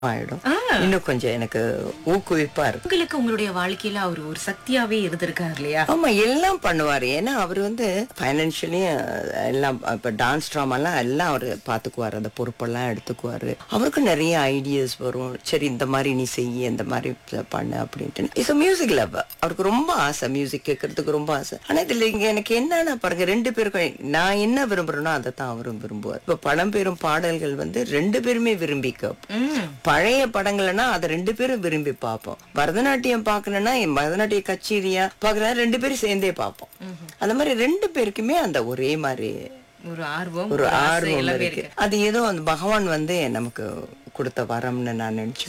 ஆயிடும் இன்னும் கொஞ்சம் எனக்கு ஊக்குவிப்பா இருக்கும் உங்களுக்கு உங்களுடைய வாழ்க்கையில அவர் ஒரு சக்தியாவே இருந்திருக்காரு இல்லையா ஆமா எல்லாம் பண்ணுவாரு ஏன்னா அவர் வந்து பைனான்சியலியும் எல்லாம் இப்ப டான்ஸ் ட்ராமாலாம் எல்லாம் அவர் பாத்துக்குவாரு அந்த பொறுப்பெல்லாம் எடுத்துக்குவாரு அவருக்கு நிறைய ஐடியாஸ் வரும் சரி இந்த மாதிரி நீ செய்ய இந்த மாதிரி பண்ணு அப்படின்ட்டு இஸ் மியூசிக் லவ் அவருக்கு ரொம்ப ஆசை மியூசிக் கேட்கறதுக்கு ரொம்ப ஆசை ஆனா இதுல இங்க எனக்கு என்னன்னா பாருங்க ரெண்டு பேருக்கும் நான் என்ன விரும்புறேனோ அதை தான் அவரும் விரும்புவார் இப்ப படம் பெறும் பாடல்கள் வந்து ரெண்டு பேருமே விரும்பி கேட்போம் பழைய படங்கள்னா அதை ரெண்டு பேரும் விரும்பி பார்ப்போம் பரதநாட்டியம் பார்க்கணும்னா என் பரதநாட்டிய கச்சேரியா பார்க்கணும் ரெண்டு பேரும் சேர்ந்தே பார்ப்போம் அந்த மாதிரி ரெண்டு பேருக்குமே அந்த ஒரே மாதிரி ஒரு ஆர்வம் ஒரு ஆசை ஆர்வம் எல்லாமே இருக்கு அது ஏதோ அந்த பகவான் வந்து நமக்கு கொடுத்த வரம்னு நான் நினைச்சு